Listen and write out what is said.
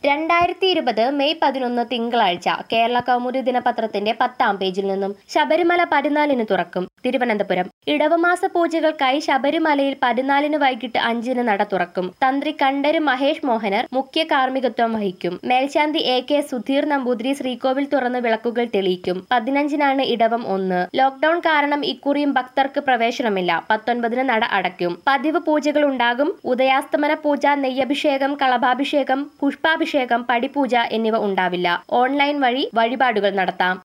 രണ്ടായിരത്തി ഇരുപത് മെയ് പതിനൊന്ന് തിങ്കളാഴ്ച കേരള കൗമുദി ദിനപത്രത്തിന്റെ പത്താം പേജിൽ നിന്നും ശബരിമല പതിനാലിന് തുറക്കും തിരുവനന്തപുരം ഇടവമാസ പൂജകൾക്കായി ശബരിമലയിൽ പതിനാലിന് വൈകിട്ട് അഞ്ചിന് നട തുറക്കും തന്ത്രി കണ്ഠര് മഹേഷ് മോഹനർ മുഖ്യ കാർമ്മികത്വം വഹിക്കും മേൽശാന്തി എ കെ സുധീർ നമ്പൂതിരി ശ്രീകോവിൽ തുറന്ന് വിളക്കുകൾ തെളിയിക്കും പതിനഞ്ചിനാണ് ഇടവം ഒന്ന് ലോക്ഡൌൺ കാരണം ഇക്കുറിയും ഭക്തർക്ക് പ്രവേശനമില്ല പത്തൊൻപതിന് നട അടയ്ക്കും പതിവ് പൂജകൾ ഉണ്ടാകും ഉദയാസ്തമന പൂജ നെയ്യഭിഷേകം കളഭാഭിഷേകം പുഷ്പാഭിഷേകം പടിപൂജ എന്നിവ ഉണ്ടാവില്ല ഓൺലൈൻ വഴി വഴിപാടുകൾ നടത്താം